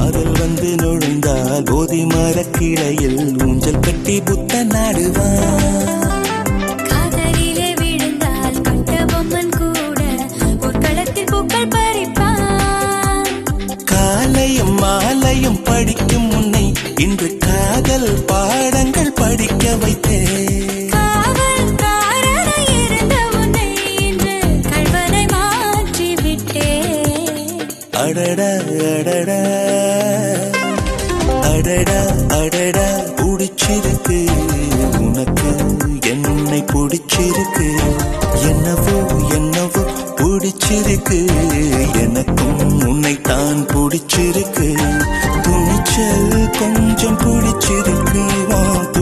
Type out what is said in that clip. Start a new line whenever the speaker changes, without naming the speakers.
காதல் வந்து நுழைந்தால் போதி மரக்கிளையில் ஊஞ்சல் கட்டி புத்த நாடுவான்
காதலிலே விழுந்தால் கட்ட பொம்மன் கூட பொற்களத்தில் பூக்கள் பறிப்பான்
காலையும் மாலையும் படிக்கும் முன்னை இன்று காதல் பாடங்கள் படிக்க வைத்தேன்
காவல்காரனை இருந்த உன்னை இன்று கள்வனை மாற்றி விட்டேன்
அடடா அடடா அடடா அடடா பிடிச்சிருக்கு உனக்கு என்னை பிடிச்சிருக்கு என்னவோ என்னவோ பிடிச்சிருக்கு எனக்கும் உன்னைத்தான் பிடிச்சிருக்கு துணிச்சல் கொஞ்சம் பிடிச்சிருக்கு உன்